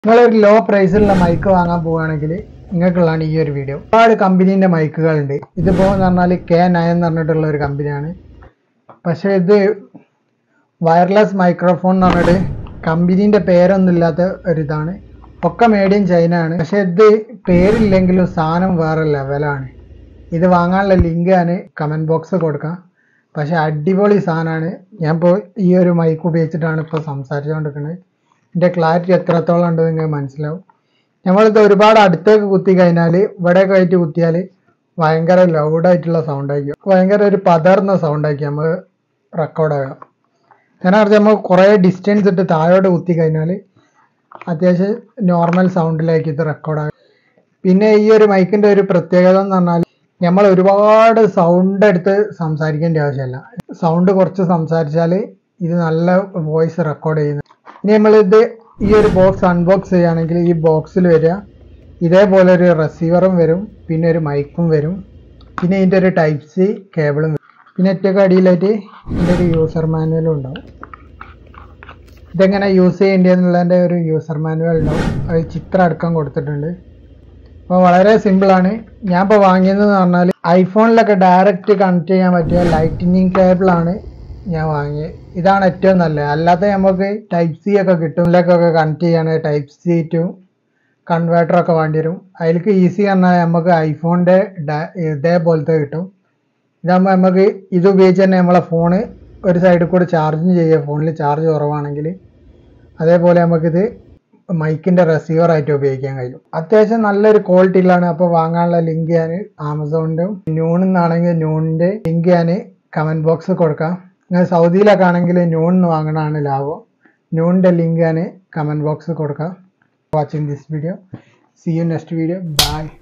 നിങ്ങളൊരു law പ്രൈസിലുള്ള mic വാങ്ങാൻ പോവുകയാണെങ്കിൽ നിങ്ങൾക്കുള്ളതാണ് ഈ ഒരു വീഡിയോ ഒരുപാട് കമ്പനീൻ്റെ മൈക്കുകളുണ്ട് ഇതിപ്പോൾ എന്ന് പറഞ്ഞാൽ കെ നയൻ എന്ന് പറഞ്ഞിട്ടുള്ള ഒരു കമ്പനിയാണ് പക്ഷേ ഇത് വയർലെസ് മൈക്രോഫോൺ എന്ന് പറഞ്ഞിട്ട് കമ്പനീൻ്റെ പേരൊന്നും ഇല്ലാത്ത ഒരിതാണ് ഒക്കെ മേഡ് ഇൻ ചൈന ആണ് പക്ഷെ ഇത് പേരില്ലെങ്കിലും സാധനം വേറെ ലെവലാണ് ഇത് വാങ്ങാനുള്ള ലിങ്ക് ഞാൻ കമൻറ്റ് ബോക്സ് കൊടുക്കാം പക്ഷെ അടിപൊളി സാധനമാണ് ഞാൻ ഇപ്പോൾ ഈ ഒരു മൈക്ക് ഉപയോഗിച്ചിട്ടാണ് ഇപ്പോൾ സംസാരിച്ചുകൊണ്ടിരിക്കുന്നത് ഇതിൻ്റെ ക്ലാരിറ്റി എത്രത്തോളം ഉണ്ട് നിങ്ങൾക്ക് മനസ്സിലാവും നമ്മളിത് ഒരുപാട് അടുത്തേക്ക് കുത്തി കഴിഞ്ഞാൽ ഇവിടെയൊക്കെ ആയിട്ട് കുത്തിയാൽ ഭയങ്കര ലൗഡായിട്ടുള്ള സൗണ്ട് ആയിരിക്കും ഭയങ്കര ഒരു പതർന്ന സൗണ്ട് ആയിരിക്കും നമ്മൾ റെക്കോർഡാകാം ഞാൻ അറിയാം നമ്മൾ കുറേ ഡിസ്റ്റൻസ് ഇട്ട് താഴോട്ട് കുത്തി കഴിഞ്ഞാൽ അത്യാവശ്യം നോർമൽ സൗണ്ടിലേക്ക് ഇത് റെക്കോർഡാകും പിന്നെ ഈ ഒരു മൈക്കിൻ്റെ ഒരു പ്രത്യേകത എന്ന് പറഞ്ഞാൽ നമ്മൾ ഒരുപാട് സൗണ്ട് എടുത്ത് സംസാരിക്കേണ്ട ആവശ്യമില്ല സൗണ്ട് കുറച്ച് സംസാരിച്ചാൽ ഇത് നല്ല വോയിസ് റെക്കോർഡ് ചെയ്യുന്നു ഇനി നമ്മളിത് ഈ ഒരു ബോക്സ് അൺബോക്സ് ചെയ്യുകയാണെങ്കിൽ ഈ ബോക്സിൽ വരിക ഇതേപോലെ ഒരു റിസീവറും വരും പിന്നെ ഒരു മൈക്കും വരും പിന്നെ ഇതിൻ്റെ ഒരു ടൈപ്പ് സി കേബിളും വരും പിന്നെ ഏറ്റവും അടിയിലായിട്ട് ഇതിൻ്റെ ഒരു യൂസർ മാനുവലും ഉണ്ടാവും ഇതെങ്ങനെ യൂസ് ചെയ്യേണ്ടതെന്നുള്ളതിൻ്റെ ഒരു യൂസർ മാനുവൽ ഉണ്ടാവും അത് ചിത്രം അടക്കം കൊടുത്തിട്ടുണ്ട് അപ്പോൾ വളരെ സിമ്പിളാണ് ഞാൻ ഇപ്പോൾ വാങ്ങിയതെന്ന് പറഞ്ഞാൽ ഐഫോണിലൊക്കെ ഡയറക്റ്റ് കണക്ട് ചെയ്യാൻ പറ്റിയ ലൈറ്റിനിങ് കേബിളാണ് ഞാൻ വാങ്ങിയത് ഇതാണ് ഏറ്റവും നല്ലത് അല്ലാതെ നമുക്ക് ടൈപ്പ് സി ഒക്കെ കിട്ടും ഇതിലേക്കൊക്കെ കണക്ട് ചെയ്യാൻ ടൈപ്പ് സി ടു കൺവേർട്ടറൊക്കെ വേണ്ടി വരും അതിലേക്ക് ഈസി പറഞ്ഞാൽ നമുക്ക് ഐഫോണിൻ്റെ ഇതേപോലത്തെ കിട്ടും ഇതാകുമ്പോൾ നമുക്ക് ഇത് ഉപയോഗിച്ച് തന്നെ നമ്മളെ ഫോണ് ഒരു സൈഡിൽ കൂടെ ചാർജും ചെയ്യുക ഫോണിൽ ചാർജ് കുറവാണെങ്കിൽ അതേപോലെ നമുക്കിത് മൈക്കിൻ്റെ റിസീവറായിട്ട് ഉപയോഗിക്കാൻ കഴിയും അത്യാവശ്യം നല്ലൊരു ക്വാളിറ്റിയിലാണ് അപ്പോൾ വാങ്ങാനുള്ള ലിങ്ക് ഞാൻ ആമസോണിൻ്റെ ന്യൂണിൽ നിന്നാണെങ്കിൽ ന്യൂണിൻ്റെ ലിങ്ക് ഞാൻ കമൻറ്റ് ബോക്സിൽ കൊടുക്കാം നിങ്ങൾ സൗദിയിലൊക്കെ ആണെങ്കിൽ ന്യൂണിൽ നിന്ന് വാങ്ങണതാണ് ലാഭം ന്യൂണിൻ്റെ ലിങ്ക് ഞാൻ കമൻറ്റ് ബോക്സിൽ കൊടുക്കാം watching this video see you next video by